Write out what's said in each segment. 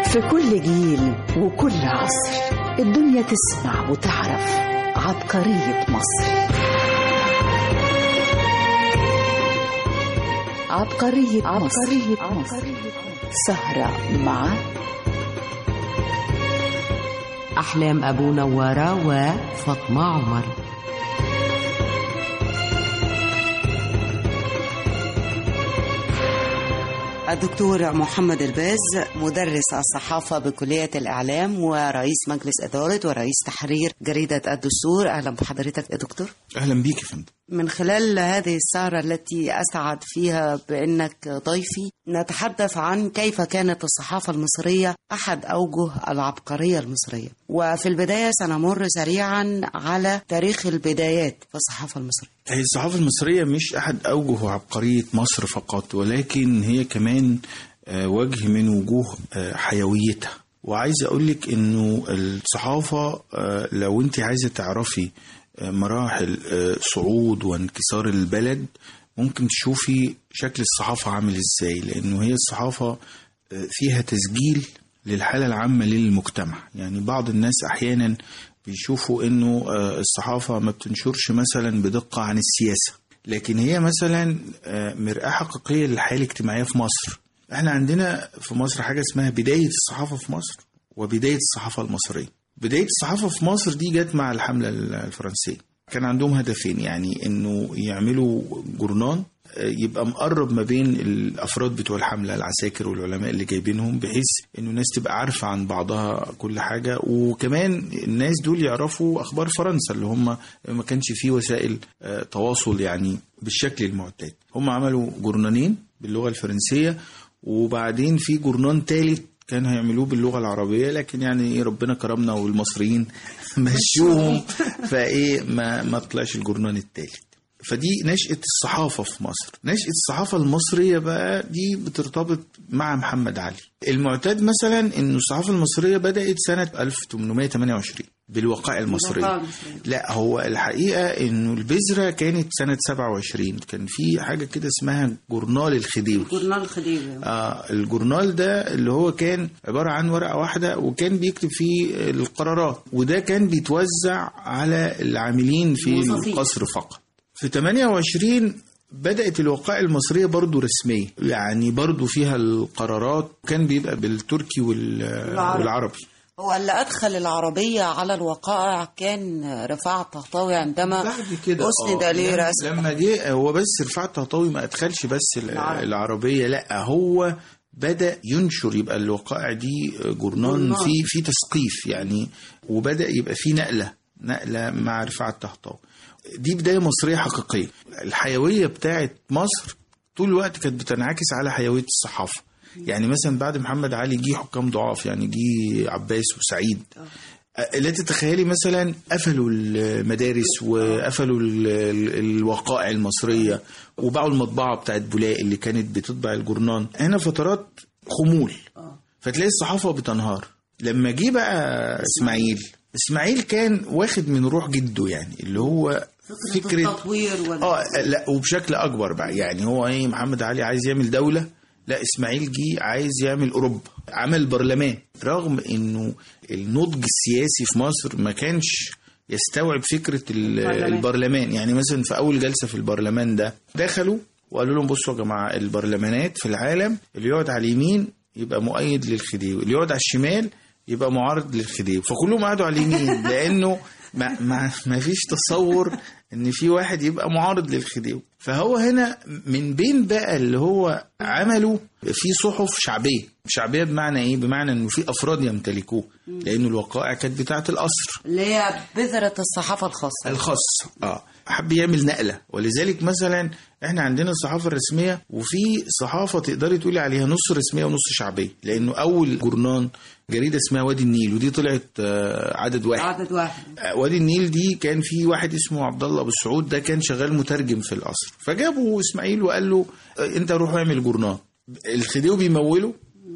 في كل جيل وكل عصر الدنيا تسمع وتعرف عبقرية مصر عبقرية, عبقرية مصر. مصر سهرة مع أحلام أبو نوارة وفاطمة عمر الدكتور محمد الباز مدرس الصحافة بكلية الإعلام ورئيس مجلس إدارة ورئيس تحرير جريدة الدستور أهلا بحضرتك يا دكتور اهلا بيك يا فندم من خلال هذه السهرة التي أسعد فيها بأنك ضيفي نتحدث عن كيف كانت الصحافة المصرية أحد أوجه العبقرية المصرية وفي البداية سنمر سريعا على تاريخ البدايات في الصحافة المصرية هي الصحافة المصرية مش أحد أوجه عبقرية مصر فقط ولكن هي كمان آه، وجه من وجوه آه، حيويتها وعايز أقول لك إنه الصحافة آه، لو أنت عايزة تعرفي آه، مراحل آه، صعود وانكسار البلد ممكن تشوفي شكل الصحافة عامل إزاي لأنه هي الصحافة آه، فيها تسجيل للحالة العامة للمجتمع يعني بعض الناس أحيانا بيشوفوا انه آه، الصحافة ما بتنشرش مثلا بدقة عن السياسة لكن هي مثلا آه، مرآة حقيقية للحياة الاجتماعية في مصر احنا عندنا في مصر حاجة اسمها بداية الصحافة في مصر وبداية الصحافة المصرية بداية الصحافة في مصر دي جت مع الحملة الفرنسية كان عندهم هدفين يعني انه يعملوا جورنان يبقى مقرب ما بين الافراد بتوع الحمله العساكر والعلماء اللي جايبينهم بحيث انه الناس تبقى عارفه عن بعضها كل حاجه وكمان الناس دول يعرفوا اخبار فرنسا اللي هم ما كانش فيه وسائل آه، تواصل يعني بالشكل المعتاد هم عملوا جورنانين باللغه الفرنسيه وبعدين في جورنان ثالث كان هيعملوه باللغه العربيه لكن يعني ايه ربنا كرمنا والمصريين مشوهم فايه ما ما طلعش الجورنان الثالث فدي نشأة الصحافة في مصر نشأة الصحافة المصرية بقى دي بترتبط مع محمد علي المعتاد مثلا انه الصحافة المصرية بدأت سنة 1828 بالوقائع المصرية لا هو الحقيقة انه البذرة كانت سنة 27 كان في حاجة كده اسمها جورنال الخديوي جورنال الخديوي آه الجورنال ده اللي هو كان عبارة عن ورقة واحدة وكان بيكتب فيه القرارات وده كان بيتوزع على العاملين في الموظفين. القصر فقط في 28 بدأت الوقائع المصرية برضو رسمية يعني برضو فيها القرارات كان بيبقى بالتركي وال- والعربي. والعربي هو اللي أدخل العربية على الوقائع كان رفاعة الطهطاوي عندما بعد كده أسند آه، ليه لما- رسم لما جه هو بس رفاعة الطهطاوي ما ادخلش بس ال- العربي. العربيه لا هو بدا ينشر يبقى الوقائع دي جورنان جورنان. في في تثقيف يعني وبدا يبقى في نقله نقله مع رفاعة الطهطاوي دي بدايه مصريه حقيقيه الحيويه بتاعت مصر طول الوقت كانت بتنعكس على حيويه الصحافه يعني مثلا بعد محمد علي جه حكام ضعاف يعني جه عباس وسعيد لا تتخيلي مثلا قفلوا المدارس وقفلوا ال- ال- الوقائع المصرية وباعوا المطبعة بتاعت بولاق اللي كانت بتطبع الجورنان هنا فترات خمول فتلاقي الصحافة بتنهار لما جه بقى اسماعيل اسماعيل كان واخد من روح جده يعني اللي هو فكرة التطوير وال... اه لا وبشكل اكبر بقى يعني هو ايه محمد علي عايز يعمل دوله لا اسماعيل جه عايز يعمل اوروبا عمل برلمان رغم انه النضج السياسي في مصر ما كانش يستوعب فكره ال- البرلمان. البرلمان يعني مثلا في اول جلسه في البرلمان ده دخلوا وقالوا لهم بصوا يا جماعه البرلمانات في العالم اللي يقعد على اليمين يبقى مؤيد للخديوي اللي يقعد على الشمال يبقى معارض للخديوي فكلهم قعدوا على اليمين لانه ما, ما, ما فيش تصور ان في واحد يبقى معارض للخديوي فهو هنا من بين بقى اللي هو عمله في صحف شعبيه شعبيه بمعنى ايه بمعنى انه في افراد يمتلكوه لانه الوقائع كانت بتاعه القصر اللي هي بذرة الصحافة الخاصة الخاص اه حب يعمل نقله ولذلك مثلا احنا عندنا الصحافه الرسميه وفي صحافه تقدري تقولي عليها نص رسميه ونص شعبيه لانه اول جورنان جريده اسمها وادي النيل ودي طلعت آه، عدد واحد عدد واحد آه، وادي النيل دي كان في واحد اسمه عبد الله ابو السعود ده كان شغال مترجم في القصر فجابوا اسماعيل وقال له آه، انت روح اعمل جورنان الخديوي بيموله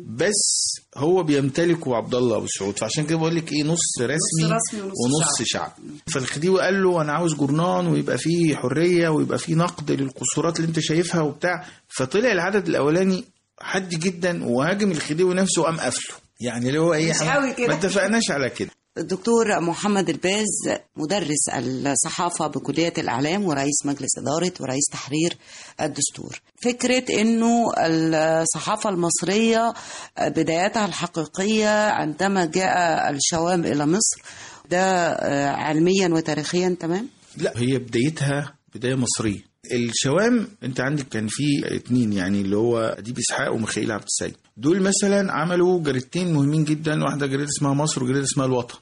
بس هو بيمتلكه عبد الله ابو السعود فعشان كده بقول لك ايه نص رسمي, رسمي ونص ونص شعب فالخديوي قال له انا عاوز جورنان ويبقى فيه حريه ويبقى فيه نقد للقصورات اللي انت شايفها وبتاع فطلع العدد الاولاني حد جدا وهاجم الخديوي نفسه وقام قافله يعني اللي هو ايه مش إحنا قوي كده. ما اتفقناش على كده الدكتور محمد الباز مدرس الصحافة بكلية الإعلام ورئيس مجلس إدارة ورئيس تحرير الدستور فكرة أنه الصحافة المصرية بدايتها الحقيقية عندما جاء الشوام إلى مصر ده علميا وتاريخيا تمام لا هي بدايتها بدايه مصريه الشوام انت عندك كان في اتنين يعني اللي هو اديب اسحاق وميخائيل عبد السيد دول مثلا عملوا جريدتين مهمين جدا واحده جريده اسمها مصر وجريده اسمها الوطن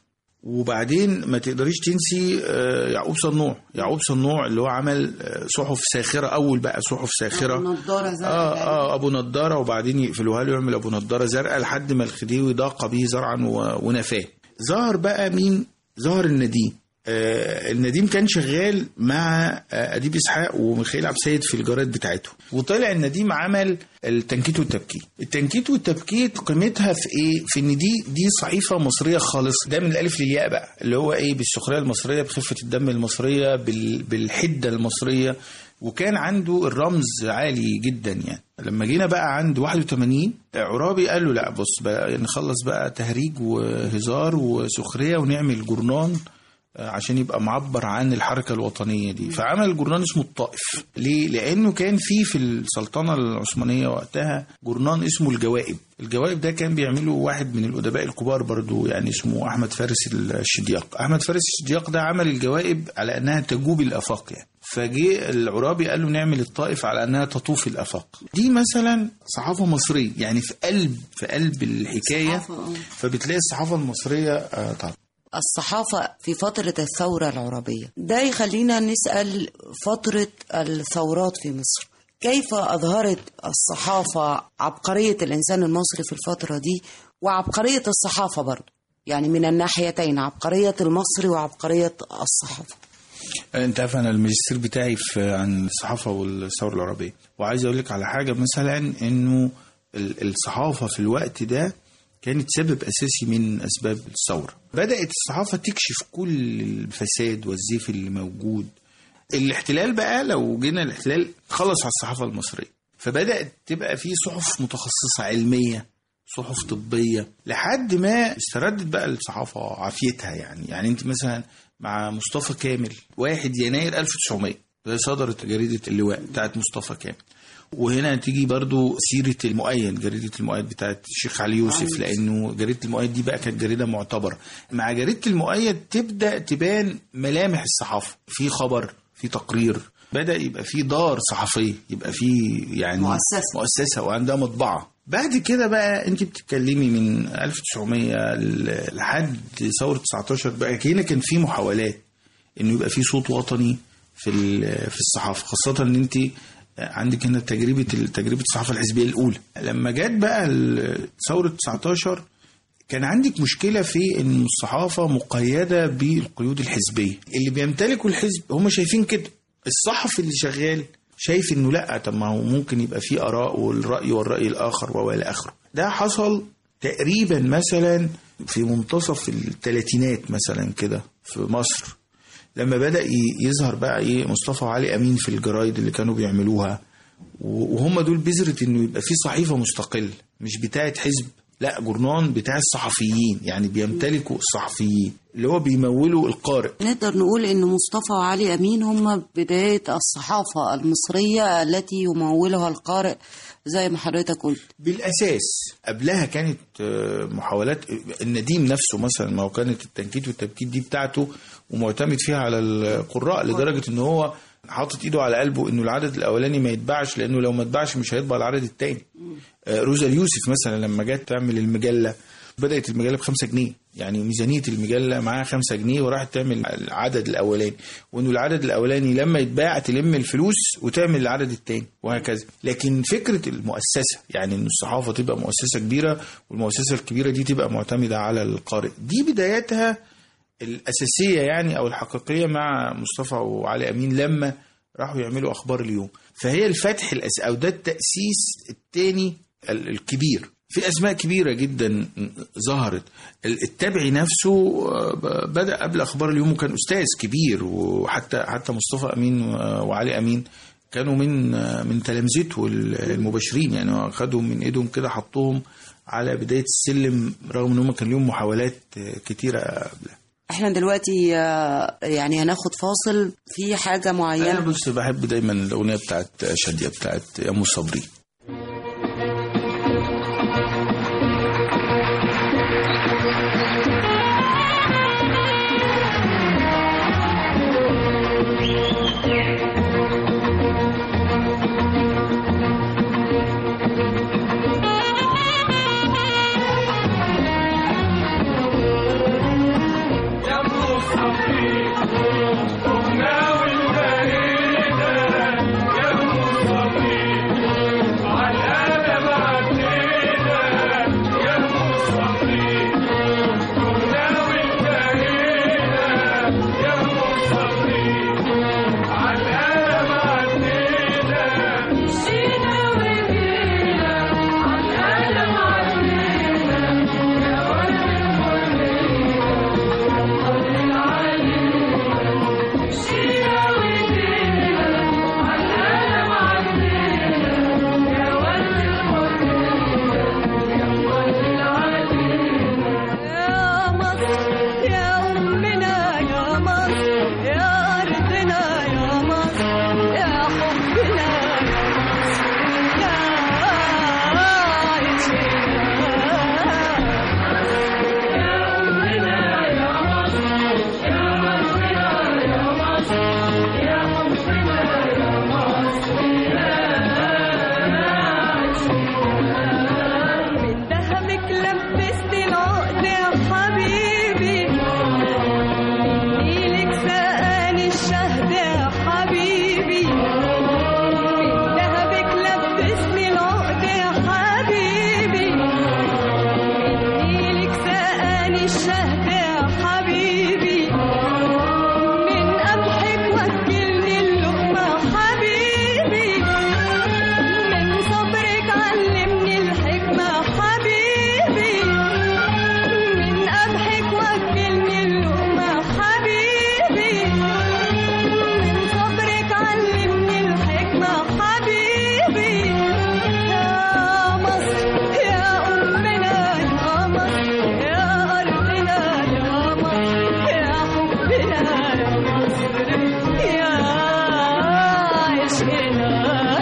وبعدين ما تقدريش تنسي آه، يعقوب صنوع يعقوب صنوع اللي هو عمل آه، صحف ساخره اول بقى صحف ساخره نظارة اه اه ابو نضاره وبعدين يقفلوها له يعمل ابو نضاره زرقاء لحد ما الخديوي ضاق به زرعا و- ونفاه ظهر بقى مين ظهر النديم آه النديم كان شغال مع آه اديب اسحاق وميخائيل عبد السيد في الجرايد بتاعته وطلع النديم عمل التنكيت والتبكيت التنكيت والتبكيت قيمتها في ايه في ان دي دي صحيفه مصريه خالصه ده من الالف للياء بقى اللي هو ايه بالسخريه المصريه بخفه الدم المصريه بال بالحده المصريه وكان عنده الرمز عالي جدا يعني لما جينا بقى عند 81 عرابي قال له لا بص بقى نخلص بقى تهريج وهزار وسخريه ونعمل جورنان آه، عشان يبقى معبر عن الحركة الوطنية دي فعمل جورنان اسمه الطائف ليه؟ لأنه كان في في السلطنة العثمانية وقتها جورنان اسمه الجوائب الجوائب ده كان بيعمله واحد من الأدباء الكبار برضو يعني اسمه أحمد فارس الشدياق أحمد فارس الشدياق ده عمل الجوائب على أنها تجوب الآفاق يعني فجه العرابي قال له نعمل الطائف على انها تطوف الافاق دي مثلا صحافه مصريه يعني في قلب في قلب الحكايه صحافة، آه. فبتلاقي الصحافه المصريه آه طبعا الصحافة في فترة الثورة العربية ده يخلينا نسأل فترة الثورات في مصر كيف أظهرت الصحافة عبقرية الإنسان المصري في الفترة دي وعبقرية الصحافة برضو يعني من الناحيتين عبقرية المصري وعبقرية الصحافة انت عارف انا الماجستير بتاعي في عن الصحافه والثوره العربيه وعايز اقول لك على حاجه مثلا انه ال- الصحافه في الوقت ده كانت سبب اساسي من اسباب الثوره بدات الصحافه تكشف كل الفساد والزيف اللي موجود الاحتلال بقى لو جينا الاحتلال خلص على الصحافه المصريه فبدات تبقى في صحف متخصصه علميه صحف طبيه لحد ما استردت بقى الصحافه عافيتها يعني يعني انت مثلا مع مصطفى كامل 1 يناير 1900 ده صدرت جريده اللواء بتاعت مصطفى كامل وهنا تيجي برضو سيرة المؤيد جريدة المؤيد بتاعت الشيخ علي يوسف لأنه جريدة المؤيد دي بقى كانت جريدة معتبرة مع جريدة المؤيد تبدأ تبان ملامح الصحافة في خبر في تقرير بدأ يبقى في دار صحفية يبقى في يعني مؤسسة. مؤسسة وعندها مطبعة بعد كده بقى انت بتتكلمي من 1900 ل- لحد ثورة 19 بقى هنا كان في محاولات انه يبقى في صوت وطني في ال- في الصحافة خاصة ان انت عندك هنا تجربة تجربة الصحافة الحزبية الأولى لما جت بقى ال- ثورة 19 كان عندك مشكلة في ان الصحافة مقيدة بالقيود الحزبية اللي بيمتلكوا الحزب هم شايفين كده الصحفي اللي شغال شايف انه لا طب ما هو ممكن يبقى في اراء والراي والراي الاخر والى اخره ده حصل تقريبا مثلا في منتصف الثلاثينات مثلا كده في مصر لما بدا ي- يظهر بقى ايه مصطفى وعلي امين في الجرايد اللي كانوا بيعملوها و- وهم دول بذره انه يبقى في صحيفه مستقل مش بتاعه حزب لا جورنان بتاع الصحفيين يعني بيمتلكوا الصحفيين اللي هو بيمولوا القارئ نقدر نقول ان مصطفى وعلي امين هم بدايه الصحافه المصريه التي يمولها القارئ زي ما حضرتك قلت بالاساس قبلها كانت آه، محاولات النديم نفسه مثلا ما هو كانت التنكيت والتبكيت دي بتاعته ومعتمد فيها على القراء لدرجه ان هو حاطط ايده على قلبه انه العدد الاولاني ما يتباعش لانه لو ما اتباعش مش هيطبع العدد الثاني روزا اليوسف مثلا لما جت تعمل المجله بدات المجله بخمسة جنيه يعني ميزانيه المجله معاها خمسة جنيه وراحت تعمل العدد الاولاني وانه العدد الاولاني لما يتباع تلم الفلوس وتعمل العدد الثاني وهكذا لكن فكره المؤسسه يعني ان الصحافه تبقى مؤسسه كبيره والمؤسسه الكبيره دي تبقى معتمده على القارئ دي بدايتها الأساسية يعني أو الحقيقية مع مصطفى وعلي أمين لما راحوا يعملوا أخبار اليوم فهي الفتح الأس أو ده التأسيس الثاني الكبير في أسماء كبيرة جدا ظهرت التابعي نفسه آه، بدأ قبل أخبار اليوم وكان أستاذ كبير وحتى حتى مصطفى أمين وعلي أمين كانوا من من تلامذته المباشرين يعني خدهم من ايدهم كده حطوهم على بداية السلم رغم ان هم كان لهم محاولات آه، كتيرة قبلها احنا دلوقتي آه، يعني هناخد فاصل في حاجة انا معينة بص بحب دايما الاغنية بتاعت شادية بتاعت يا ام صبري يا مصر يا أمنا يا مصر يا أرضنا يا مصر يا حبنا يا مصر يا عيشنا من دهمك لبستي العقد يا حبيبي من نيلك سقاني الشهد يا حبيبي من دهبك لبستني العقد يا حبيبي من نيلك سقاني الشهد يا حبيبي من قمحك وكلني اللقمة حبيبي من صبرك علمني الحكمة حبيبي من قمحك وكلني اللقمة حبيبي من صبرك علمني الحكمة حبيبي يا مصر يا أمنا يا مصر يا أرضنا يا مصر يا حبنا يا مصر يا عشقنا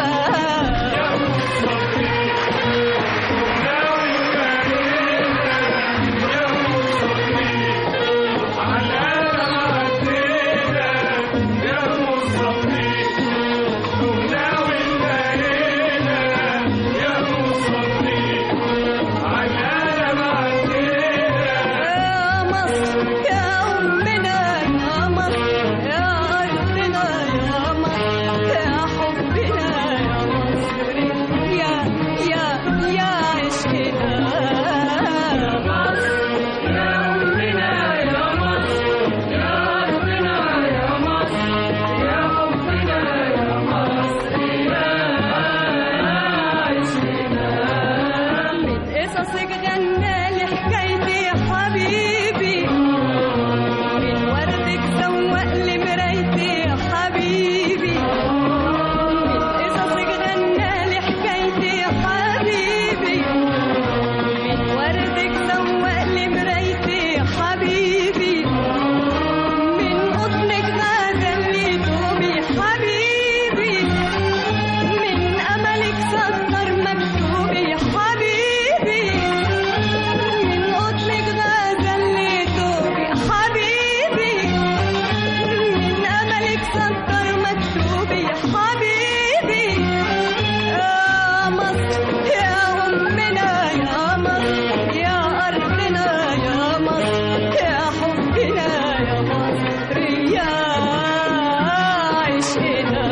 يا مصر يا أمنا يا مصر يا أرضنا يا مصر يا حبنا يا مصر يا يا يا عشقنا يا مصر يا أمنا يا مصر يا أرضنا يا مصر يا حبنا يا مصر يا عشقنا من قصصك غنالي حكايتي يا حبيبي من وردك سوق لي مرايتي يا حبيبي من قصصك غنالي حكايتي يا حبيبي من وردك سوق لي مرايتي يا حبيبي من قطنك غزل لي توبي حبيبي من أملك سطر مكتوبي حبيبي من قطنك غزل لي توبي حبيبي من أملك سطر مكتوبي حبيبي يا مصر يا أمنا يا مصر يا أرضنا يا مصر يا حبنا يا مصر يا عشقنا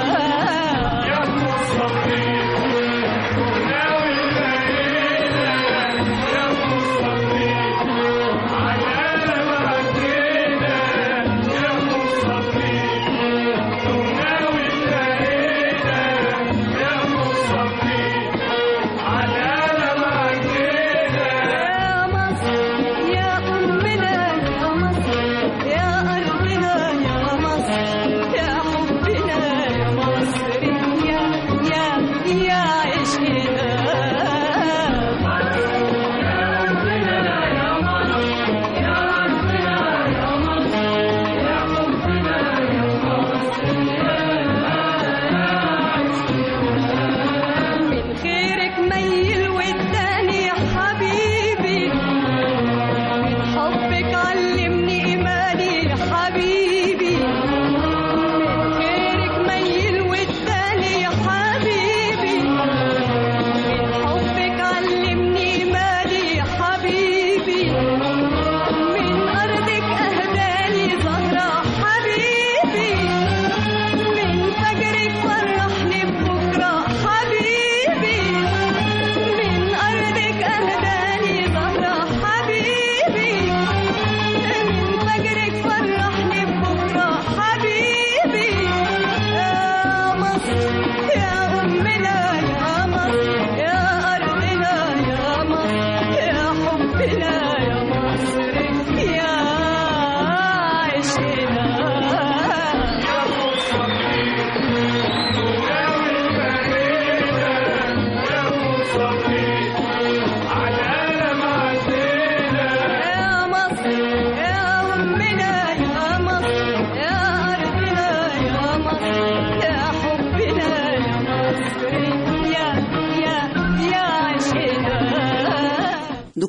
يا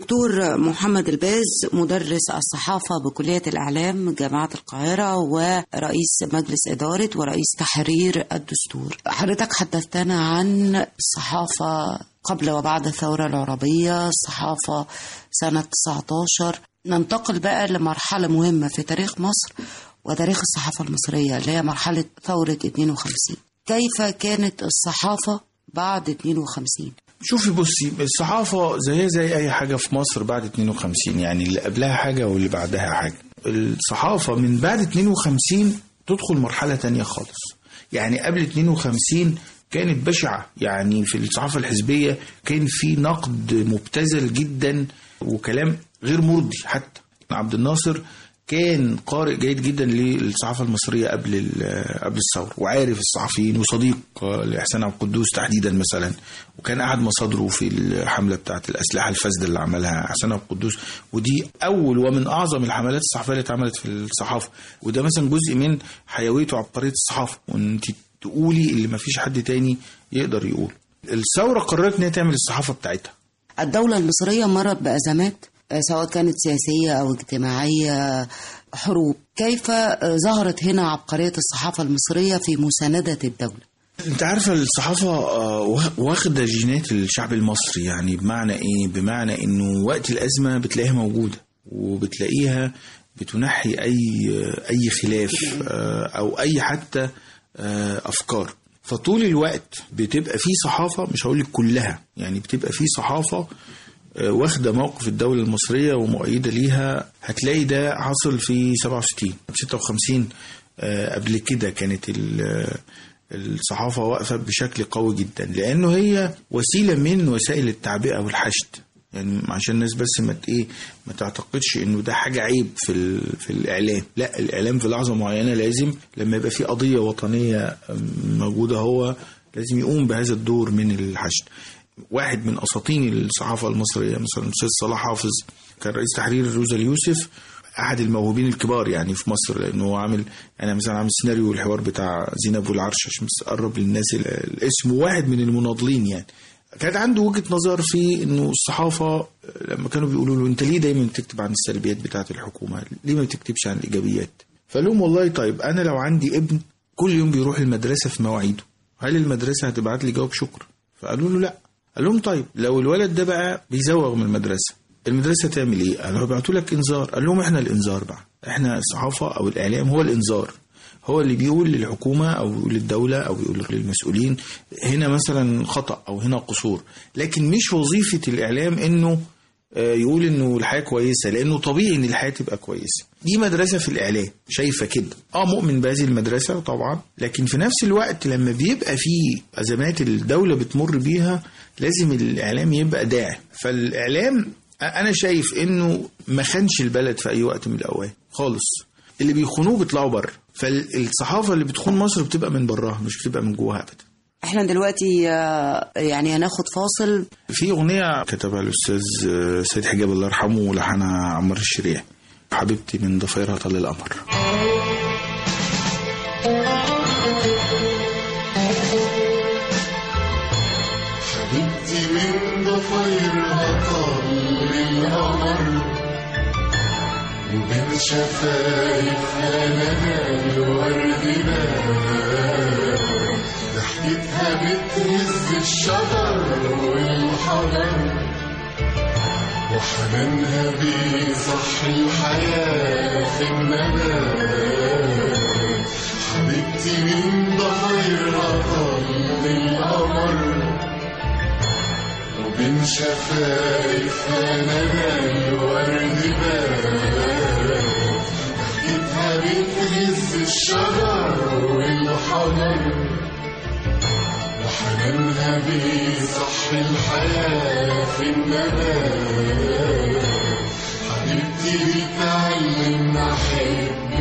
دكتور محمد الباز مدرس الصحافة بكلية الإعلام جامعة القاهرة ورئيس مجلس إدارة ورئيس تحرير الدستور حضرتك حدثتنا عن الصحافة قبل وبعد الثورة العربية الصحافة سنة 19 ننتقل بقى لمرحلة مهمة في تاريخ مصر وتاريخ الصحافة المصرية اللي هي مرحلة ثورة 52 كيف كانت الصحافة بعد 52 شوفي بصي الصحافة زي زي أي حاجة في مصر بعد 52 يعني اللي قبلها حاجة واللي بعدها حاجة الصحافة من بعد 52 تدخل مرحلة تانية خالص يعني قبل 52 كانت بشعة يعني في الصحافة الحزبية كان في نقد مبتذل جدا وكلام غير مرضي حتى عبد الناصر كان قارئ جيد جدا للصحافه المصريه قبل ال- قبل الثوره وعارف الصحفيين وصديق لاحسان عبد القدوس تحديدا مثلا وكان احد مصادره في الحمله بتاعه الاسلحه الفاسده اللي عملها احسان عبد القدوس ودي اول ومن اعظم الحملات الصحفيه اللي اتعملت في الصحافه وده مثلا جزء من حيويه وعبقريه الصحافه وان انت تقولي اللي ما فيش حد تاني يقدر يقول الثوره قررت ان هي تعمل الصحافه بتاعتها الدولة المصرية مرت بأزمات آه، سواء كانت سياسية أو اجتماعية حروب كيف آه، ظهرت هنا عبقرية الصحافة المصرية في مساندة الدولة انت عارفه الصحافه آه، وا- واخده جينات الشعب المصري يعني بمعنى ايه بمعنى انه وقت الازمه بتلاقيها موجوده وبتلاقيها بتنحي اي اي خلاف آه، او اي حتى آه، افكار فطول الوقت بتبقى في صحافه مش هقول لك كلها يعني بتبقى في صحافه آه، واخده موقف الدوله المصريه ومؤيده ليها هتلاقي ده حصل في 67 56 آه، قبل كده كانت ال- الصحافه واقفه بشكل قوي جدا لانه هي وسيله من وسائل التعبئه والحشد يعني عشان الناس بس ما ت- ايه ما تعتقدش انه ده حاجه عيب في ال- في الاعلام لا الاعلام في لحظه معينه لازم لما يبقى في قضيه وطنيه موجوده هو لازم يقوم بهذا الدور من الحشد واحد من اساطين الصحافه المصريه مثلا الاستاذ صلاح حافظ كان رئيس تحرير روزا اليوسف احد الموهوبين الكبار يعني في مصر لانه هو عامل انا مثلا عامل سيناريو الحوار بتاع زينب والعرش عشان بس اقرب للناس ال- الاسم واحد من المناضلين يعني كانت عنده وجهه نظر في انه الصحافه لما كانوا بيقولوا له انت ليه دايما بتكتب عن السلبيات بتاعه الحكومه ليه ما بتكتبش عن الايجابيات فقال لهم والله طيب انا لو عندي ابن كل يوم بيروح المدرسه في مواعيده هل المدرسه هتبعت لي جواب شكر فقالوا له لا قال لهم طيب لو الولد ده بقى بيزوغ من المدرسه المدرسه تعمل ايه؟ قالوا هيبعتوا لك انذار قال لهم احنا الانذار بقى احنا الصحافه او الاعلام هو الانذار هو اللي بيقول للحكومه او بيقول للدوله او بيقول للمسؤولين هنا مثلا خطا او هنا قصور لكن مش وظيفه الاعلام انه آه، يقول انه الحياه كويسه لانه طبيعي ان الحياه تبقى كويسه دي مدرسه في الاعلام شايفه كده اه مؤمن بهذه المدرسه طبعا لكن في نفس الوقت لما بيبقى في ازمات الدوله بتمر بيها لازم الاعلام يبقى داعم فالاعلام انا شايف انه ما خانش البلد في اي وقت من الاوقات خالص اللي بيخونوه بيطلعوا بره فالصحافه اللي بتخون مصر بتبقى من براها مش بتبقى من جواها ابدا احنا دلوقتي آه، يعني هناخد فاصل في اغنيه كتبها الاستاذ آه، سيد حجاب الله يرحمه ولحنها عمار الشريع حبيبتي من ضفيرها طل القمر حبيبتي من ضفيرها طل القمر وبين شفايفها ندى الورد بان ضحكتها بتهز الشجر والحجر وحنانها بيصحي الحياة في النبات حبيبتي من ضفيرها طل القمر وبين شفايفها ندى الورد بان ضحكتها بتهز الشجر والحجر وحنانها بيصحي الحياة في النبات حبيبتي بتعلمنا أحب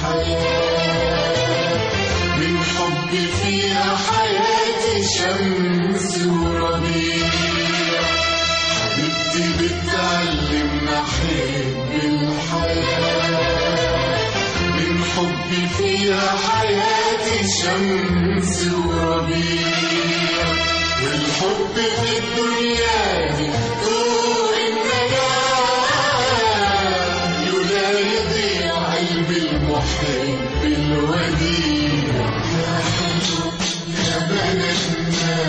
الحياة من حبي فيها حياتي شمس وربيع حبيبتي بتعلمنا أحب الحياة من حبي فيها حياتي شمس وربيع والحب في الدنيا دي طول النجاة محب الوديع يا حلو يا بلدنا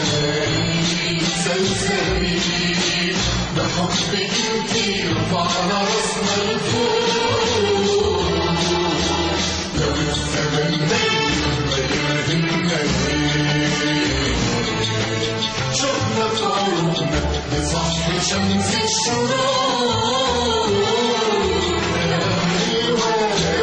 سلسبيل بحبك انتي رفعنا راسنا لفوق لو الزمن نجم ما يرهمنا ليه شفنا في عروقنا لصح شمس الشروق يا حلوة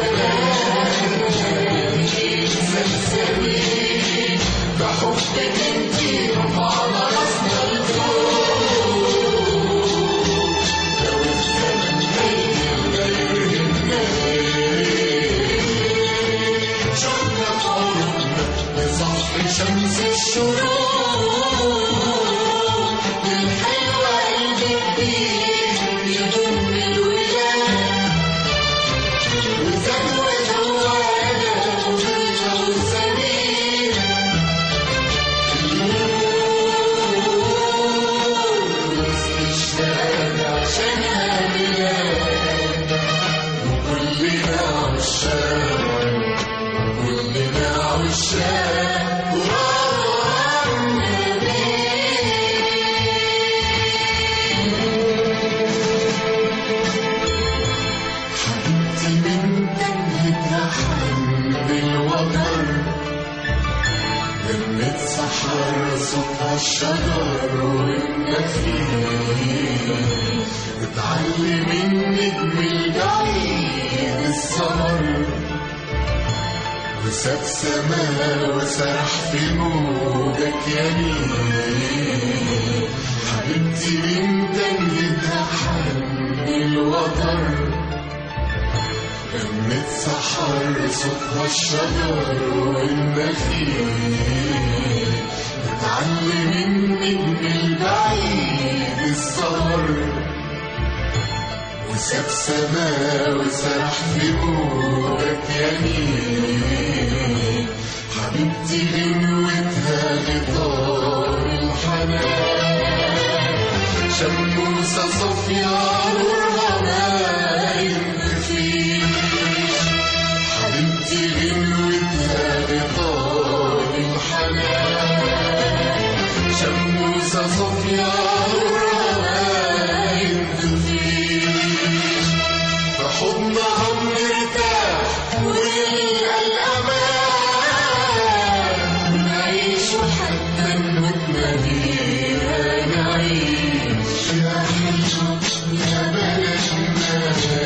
يا سلسبيل بحبك انتي رفعنا راسنا لفوق لو الزمن نجم ما يرهمنا شفنا في عروقنا لصح شمس الشروق الحلوة قلبك بيه يضم الولاد وزود جوانا وضلنا وسمين استشهاد عشانها بلاد وكلنا عشاق كلنا عشاق ورا حبيبتي من دمك حب الوتر لمة سحر صوتها الشجر والنخيل اتعلم النجم البعيد السمر وساب سما وسرح في موجك يمين حبيبتي من دمك حب الوتر لمة سحر صوتها الشجر والنخيل اتعلم النجم البعيد السهر وساب سما وسرح في موجك يمين حبيبتي غنوتها غطاء الحنان شموسة صافية نورها ما ينطفيش حبيبتي غنوتها غطاء الحنان شموسة صافية نورها ما ينطفيش في حضنها بنرتاح ونلقى الأمان ونعيش حتى نموتنا بيها نعيش يا حلو يا بلدنا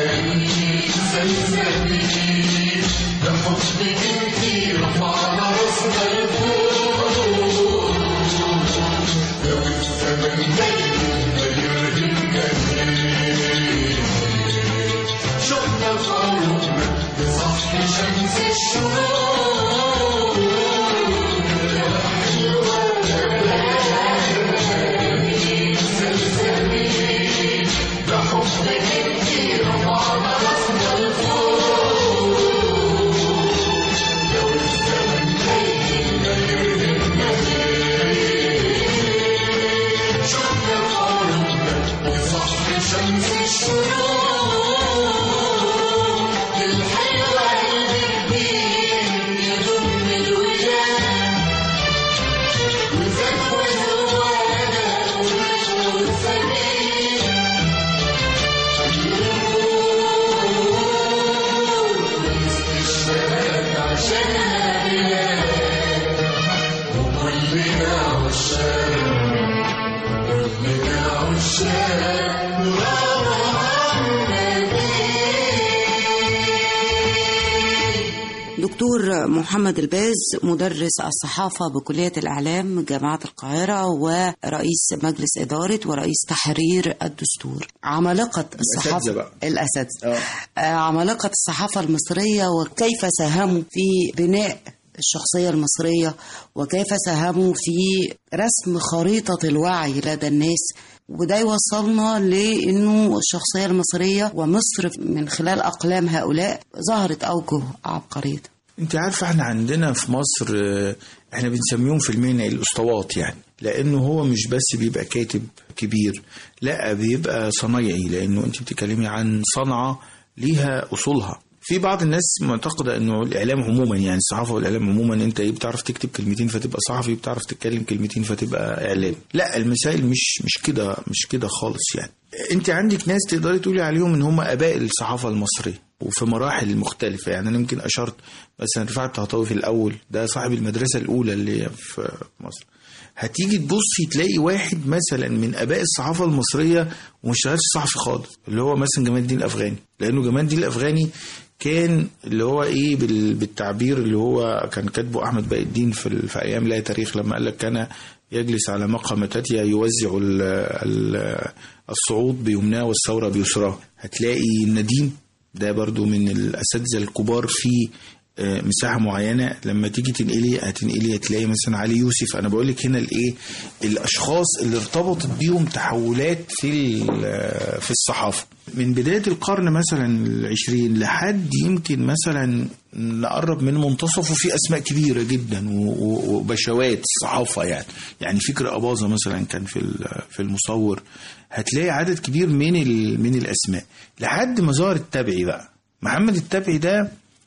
سلسبيل بحبك انتي رفعنا راسنا لفوق لو الزمن نجم ما يرهمنا ليه شفنا في عروقنا بصح شمس الشروق يا حلوة يا بلدنا سلسبيل بحبك انتي رفعنا راسنا لفوق لو الزمن نجم ما يرهمنا ليه شفنا في عروقنا بصح شمس الشروق الحلوة قلبك بيه يضم الولاد وزود جوانا وضلنا والسمين والاستشهاد عشانها بلاد وكلنا عشاق كلنا عشاق نرانا دكتور محمد الباز مدرس الصحافة بكلية الإعلام جامعة القاهرة ورئيس مجلس إدارة ورئيس تحرير الدستور عمالقة الصحافة الأساتذة بقى. الأساتذة آه. آه، عمالقة الصحافة المصرية وكيف ساهموا في بناء الشخصية المصرية وكيف ساهموا في رسم خريطة الوعي لدى الناس وده يوصلنا لأنه الشخصية المصرية ومصر من خلال أقلام هؤلاء ظهرت أوجه عبقرية انت عارفه احنا عندنا في مصر آه، احنا بنسميهم في المهنه الاسطوات يعني لانه هو مش بس بيبقى كاتب كبير لا بيبقى صنايعي لانه انت بتتكلمي عن صنعه ليها اصولها في بعض الناس معتقده انه الاعلام عموما يعني الصحافه والاعلام عموما انت ايه بتعرف تكتب كلمتين فتبقى صحفي بتعرف تتكلم كلمتين فتبقى اعلام لا المسائل مش مش كده مش كده خالص يعني انت عندك ناس تقدري تقولي عليهم ان هم اباء الصحافه المصريه وفي مراحل مختلفة يعني أنا يمكن أشرت مثلا رفعت الطهطاوي في الأول ده صاحب المدرسة الأولى اللي هي في مصر هتيجي تبصي تلاقي واحد مثلا من اباء الصحافه المصريه وما اشتغلش صحفي خالص اللي هو مثلا جمال الدين الافغاني لانه جمال الدين الافغاني كان اللي هو ايه بال- بالتعبير اللي هو كان كاتبه احمد باقي الدين في, ال- في ايام لا تاريخ لما قال لك كان يجلس على مقهى تاتيا يوزع ال- ال- الصعود بيمناه والثوره بيسراه هتلاقي النديم ده برضو من الاساتذه الكبار في آه، مساحه معينه لما تيجي تنقلي هتنقلي هتلاقي مثلا علي يوسف انا بقول لك هنا الايه الاشخاص اللي ارتبطت بيهم تحولات في ال- في الصحافه من بدايه القرن مثلا العشرين لحد يمكن مثلا نقرب من منتصفه في اسماء كبيره جدا و- و- وبشوات الصحافه يعني يعني فكر اباظه مثلا كان في ال- في المصور هتلاقي عدد كبير من ال- من الاسماء لحد ما ظهر التبعي بقى محمد التبعي ده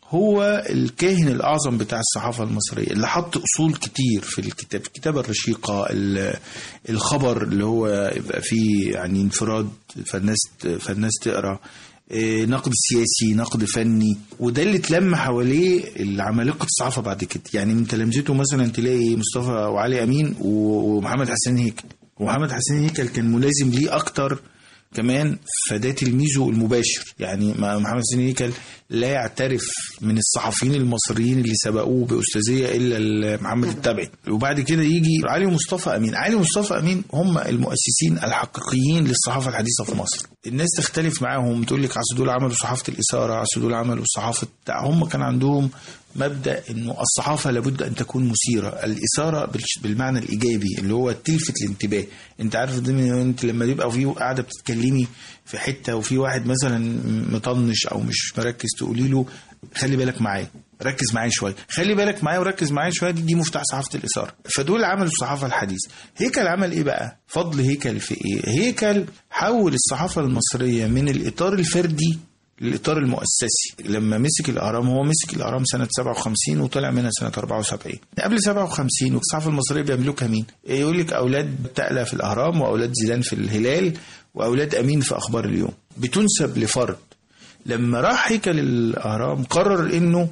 هو الكاهن الأعظم بتاع الصحافة المصرية اللي حط أصول كتير في الكتاب الكتابة الرشيقة ال- الخبر اللي هو يبقى فيه يعني انفراد فالناس فالناس تقرأ إيه، نقد سياسي نقد فني وده اللي اتلم حواليه العمالقة الصحافة بعد كده يعني من تلامذته مثلا تلاقي مصطفى وعلي أمين و- ومحمد حسين هيكل ومحمد حسين هيكل كان ملازم ليه أكتر كمان فده تلميذه المباشر يعني ما- محمد حسين هيكل لا يعترف من الصحفيين المصريين اللي سبقوه باستاذيه الا ال- محمد التبعي وبعد كده يجي علي مصطفى امين علي مصطفى امين هم المؤسسين الحقيقيين للصحافه الحديثه في مصر الناس تختلف معاهم تقول لك اصل دول عملوا صحافه الاثاره اصل دول عملوا صحافه بتاع هم كان عندهم مبدا انه الصحافه لابد ان تكون مثيره الاثاره بالش- بالمعنى الايجابي اللي هو تلفت الانتباه انت عارف ده من- انت لما يبقى في قاعده بتتكلمي في حته وفي واحد مثلا مطنش او مش مركز تقولي له خلي بالك معايا ركز معايا شويه خلي بالك معايا وركز معايا شويه دي, دي مفتاح صحافه الاثاره فدول عملوا الصحافه الحديثه هيكل عمل ايه بقى فضل هيكل في ايه هيكل حول الصحافه المصريه من الاطار الفردي للاطار المؤسسي لما مسك الاهرام هو مسك الاهرام سنه 57 وطلع منها سنه 74 قبل 57 والصحافه المصريه بيملكها مين يقول لك اولاد تقلى في الاهرام واولاد زيدان في الهلال واولاد امين في اخبار اليوم بتنسب لفرد لما راح هيكل الاهرام قرر انه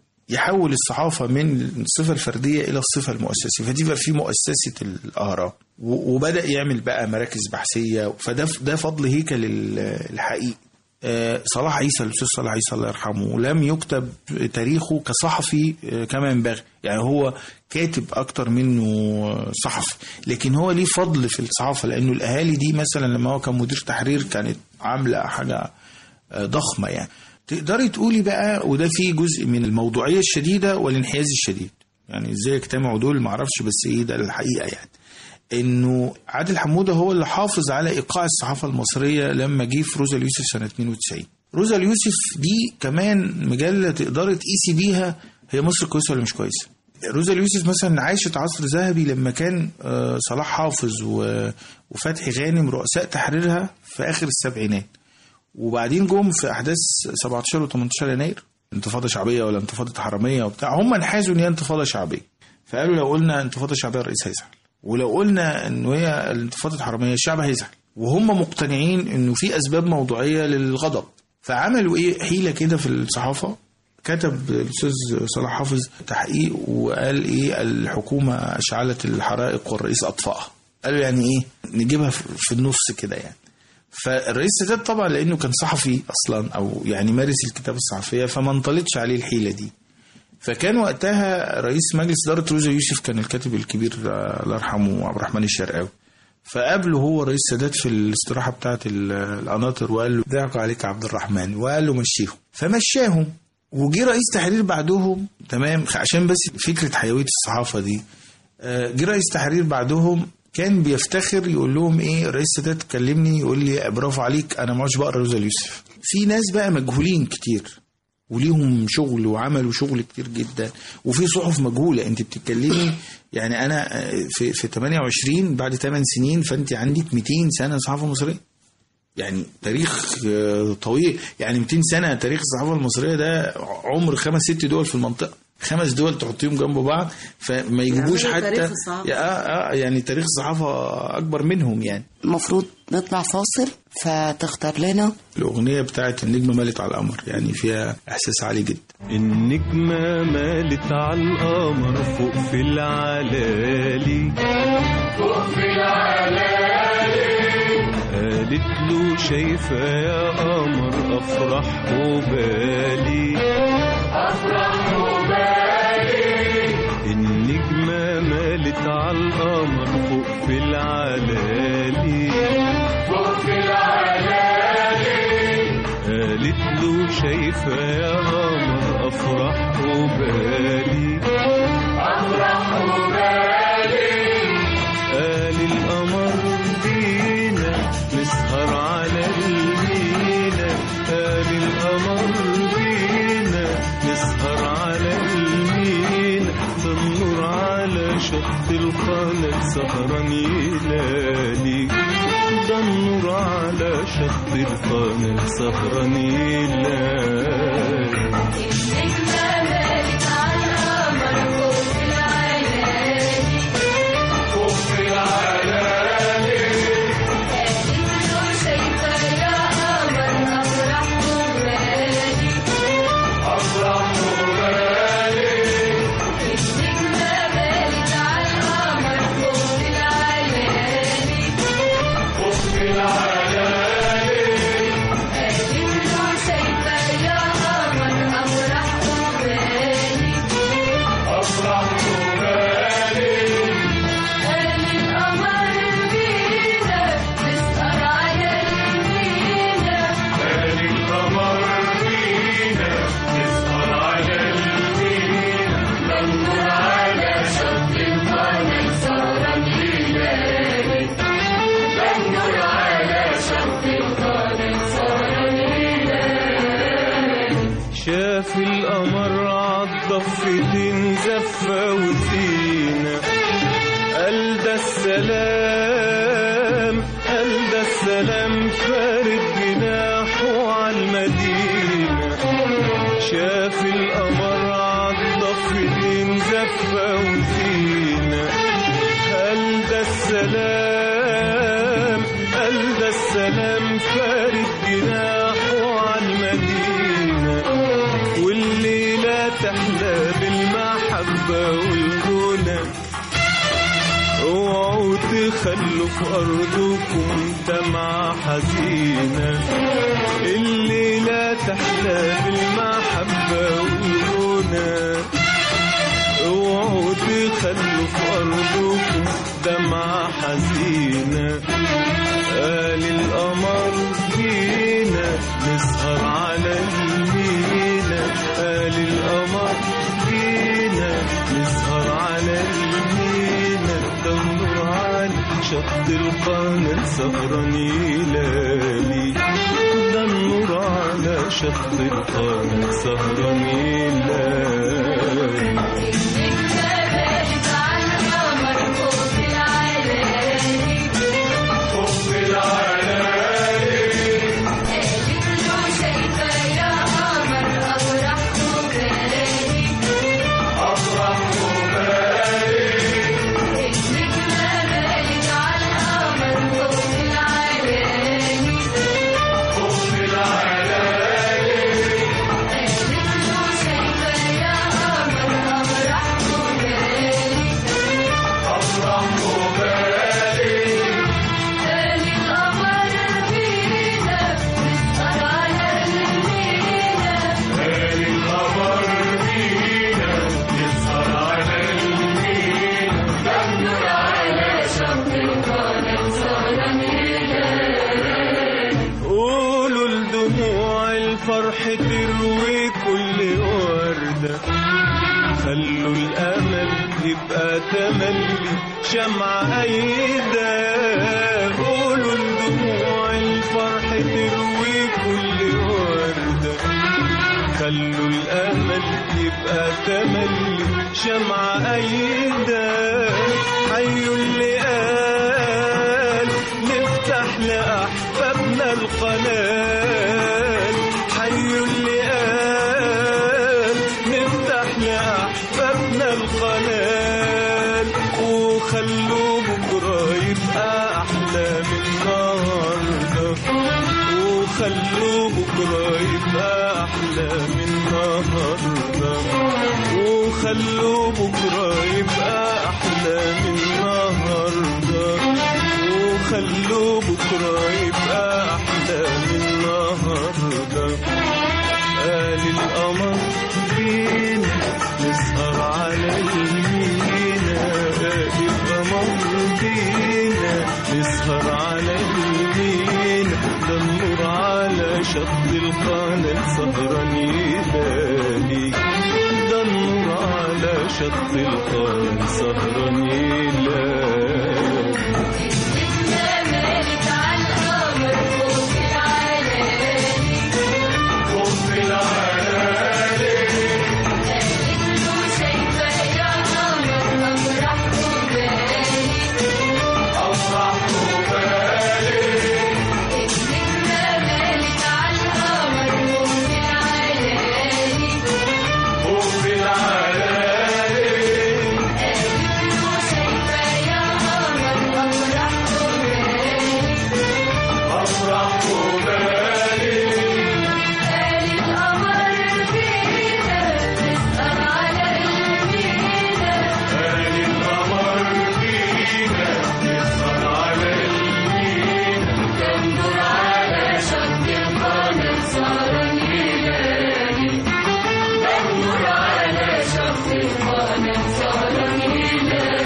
يحول الصحافة من الصفة الفردية إلى الصفة المؤسسية فدي بقى في مؤسسة الأهرام و- وبدأ يعمل بقى مراكز بحثية فده ده فضل هيكل ال- الحقيقي آه، صلاح عيسى الأستاذ صلاح عيسى الله يرحمه لم يكتب تاريخه كصحفي آه، كما ينبغي يعني هو كاتب أكتر منه صحفي لكن هو ليه فضل في الصحافة لأنه الأهالي دي مثلا لما هو كان مدير تحرير كانت عاملة حاجة آه، ضخمة يعني تقدري تقولي بقى وده فيه جزء من الموضوعية الشديدة والانحياز الشديد يعني ازاي يجتمعوا دول معرفش بس ايه ده الحقيقة يعني انه عادل حمودة هو اللي حافظ على ايقاع الصحافة المصرية لما جه في روزا اليوسف سنة 92 روزا اليوسف دي كمان مجلة تقدري تقيسي بيها هي مصر كويسة ولا مش كويسة روزا اليوسف مثلا عاشت عصر ذهبي لما كان آه، صلاح حافظ و- وفتحي غانم رؤساء تحريرها في اخر السبعينات وبعدين جم في احداث 17 و18 يناير انتفاضه شعبيه ولا انتفاضه حراميه وبتاع هم انحازوا ان هي انتفاضه شعبيه فقالوا لو قلنا انتفاضه شعبيه الرئيس هيزعل ولو قلنا ان هي الانتفاضه الحراميه الشعب هيزعل وهم مقتنعين انه في اسباب موضوعيه للغضب فعملوا ايه حيله كده في الصحافه كتب الاستاذ صلاح حافظ تحقيق وقال ايه الحكومه اشعلت الحرائق والرئيس اطفاها قالوا يعني ايه نجيبها في في النص كده يعني فالرئيس سادات طبعا لانه كان صحفي اصلا او يعني مارس الكتابه الصحفيه فما انطلتش عليه الحيله دي فكان وقتها رئيس مجلس اداره روزا يوسف كان الكاتب الكبير آه، الله يرحمه عبد الرحمن الشرقاوي فقابله هو رئيس سادات في الاستراحه بتاعه ال- القناطر وقال له ضحكوا عليك يا عبد الرحمن وقال له مشيهم فمشاهم وجي رئيس تحرير بعدهم تمام عشان بس فكره حيويه الصحافه دي آه، جه رئيس تحرير بعدهم كان بيفتخر يقول لهم ايه رئيس سادات كلمني يقول لي برافو عليك انا ما عادش بقرا روزا اليوسف في ناس بقى مجهولين كتير وليهم شغل وعملوا شغل كتير جدا وفي صحف مجهوله انت بتتكلمي يعني انا آه، في في 28 بعد 8 سنين فانت عندك 200 سنه صحافه مصريه يعني تاريخ آه، طويل يعني 200 سنة تاريخ الصحافة المصرية ده عمر خمس ست دول في المنطقة خمس دول تحطيهم جنب بعض فما يجيبوش يعملوا حتى تاريخ الصحافة. يا آه آه يعني تاريخ الصحافة أكبر منهم يعني المفروض نطلع فاصل فتختار لنا الأغنية بتاعت النجمة مالت على القمر يعني فيها إحساس عالي جدا النجمة مالت على القمر فوق في العلالي فوق في العلالي قالت له شايفة يا قمر أفرح وبالي أفرح وبالي النجمة مالت على القمر فوق في العلالي فوق في العلالي قالت له شايفة يا قمر أفرح وبالي أفرح وبالي قال القمر بينا نسهر على المينا قال القمر بينا نسهر على المينا ده النور على شط القناة سهران يلالي ده النور على شط القناة سهران يلالي النجمة مالت على القمر فوق في العلالي فوق في العلالي قالت له شايفة يا قمر أفرح وبالي أفرح وبالي النجمة مالت على القمر فوق في العلالي فوق في العلالي قالت له شايفة يا قمر أفرح وبالي أفرح وبالي قال القمر بينا نسهر على المينا قال القمر فينا نسهر على المينا ننظر على شط القمر سهران ليالي ننظر على شط القمر سهران ليالي شاف القمر عالضفتين زفة وزينة قال ده السلام قال ده السلام فارد جناحه عالمدينة شاف القمر عالضفتين زفة وزينة قال ده السلام قال ده السلام فارد جناحه عالمدينة والليلة تحلى بالمحبة والغنى اوعوا تخلوا في ارضكم دمعة حزينة الليلة تحلى بالمحبة والغنى اوعوا تخلوا في ارضكم دمعة حزينة قال القمر جينا نسهر على المينا قال القمر جينا نسهر على المينا ده النور على شط القمر سهران يلالي ده النور على شط القمر سهران يلالي النجمة مالت على القمر فوق في العلالي فوق في العلالي قالت له شايفة يا قمر أفرح وبالي أفرح وبالي النجمة مالت على القمر فوق في العلالي فوق في العلالي قالت له شايفة يا قمر أفرح وبالي أفرح وبالي قال القمر فينا نسهر على المينا قال القمر فينا نسهر على المينا ننظر على شط القمر سهران ليالي قولوا لدموع الفرح تروي كل وردة خلوا الأمل يبقى تملي شمعة أيدة قولوا لدموع الفرح تروي كل وردة خلوا الأمل يبقى تملي شمعة أيدة حيوا اللي قال نفتح لأحبابنا وخلوا بكرة يبقى أحلى من النهاردة وخلوا بكرة يبقى أحلى من النهاردة وخلوا بكرة يبقى أحلى من النهاردة وخلوا بكرة يبقى أحلى من النهاردة قال القمر فينا نسهر على المينا قال القمر فينا نسهر على المينا ده النور على شط القناة سهران يلالي ده النور على شط القناة سهران يلالي مالك على القمر فوق العلالي فوق العلالي قالت شايفة يا قمر أفرح وبالي أفرح وبالي النجمة مالك على القمر فوق العلالي فوق العلالي شايفة يا قمر أفرح وبالي أفرح وبالي قال القمر فينا نسهر على المينا قال القمر فينا نسهر على المينا تنظر على شط القمر سهران يلالي تنظر على شط القمر سهران يلالي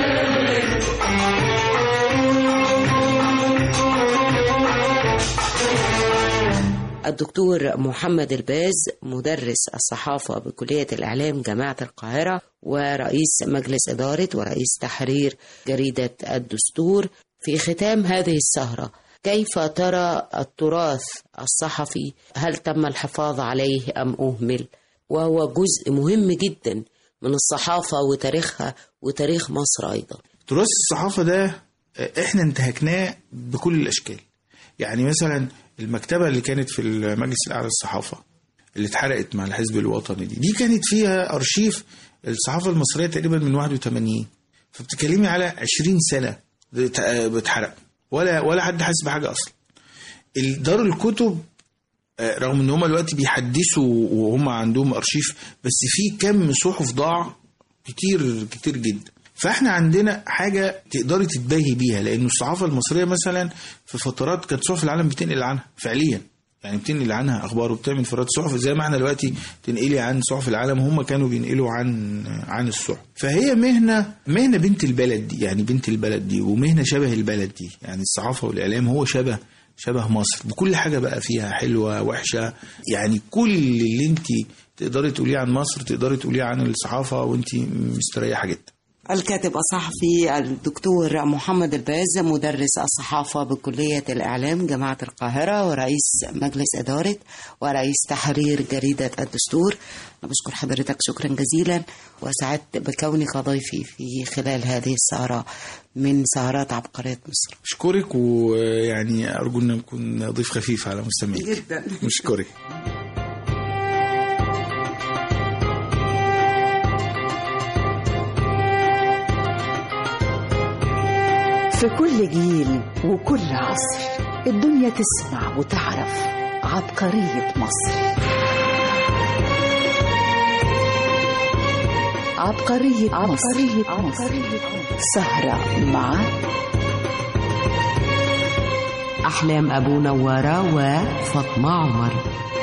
الدكتور محمد الباز مدرس الصحافة بكلية الإعلام جامعة القاهرة ورئيس مجلس إدارة ورئيس تحرير جريدة الدستور في ختام هذه السهرة كيف ترى التراث الصحفي هل تم الحفاظ عليه أم أهمل وهو جزء مهم جدا من الصحافة وتاريخها وتاريخ مصر أيضا تراث الصحافة ده آه، احنا انتهكناه بكل الاشكال يعني مثلا المكتبة اللي كانت في المجلس الاعلى للصحافة اللي اتحرقت مع الحزب الوطني دي دي كانت فيها ارشيف الصحافة المصرية تقريبا من 81 فبتتكلمي على 20 سنة بت- آه، بتحرق ولا ولا حد حاسس بحاجة اصلا دار الكتب آه، رغم ان هم دلوقتي بيحدثوا وهم عندهم ارشيف بس في كم صحف ضاع كتير كتير جدا فاحنا عندنا حاجه تقدري تتباهي بيها لان الصحافه المصريه مثلا في فترات كانت صحف العالم بتنقل عنها فعليا يعني بتنقل عنها اخبار وبتعمل انفراد صحف زي ما احنا دلوقتي تنقلي عن صحف العالم هم كانوا بينقلوا عن عن الصحف فهي مهنه مهنه بنت البلد دي يعني بنت البلد دي ومهنه شبه البلد دي يعني الصحافه والاعلام هو شبه شبه مصر بكل حاجه بقى فيها حلوه وحشه يعني كل اللي انت تقدري تقوليه عن مصر تقدري تقوليه عن الصحافه وانت مستريحه جدا الكاتب الصحفي الدكتور محمد الباز مدرس الصحافة بكلية الإعلام جامعة القاهرة ورئيس مجلس إدارة ورئيس تحرير جريدة الدستور أنا بشكر حضرتك شكرا جزيلا وسعدت بكونك ضيفي في خلال هذه السهرة من سهرات عبقرية مصر اشكرك ويعني ارجو ان نكون ضيف خفيف على مستمعيك جدا اشكرك في كل جيل وكل عصر الدنيا تسمع وتعرف عبقرية مصر عبقرية عبقرية مصر سهرة مع أحلام أبو نوارة وفاطمة عمر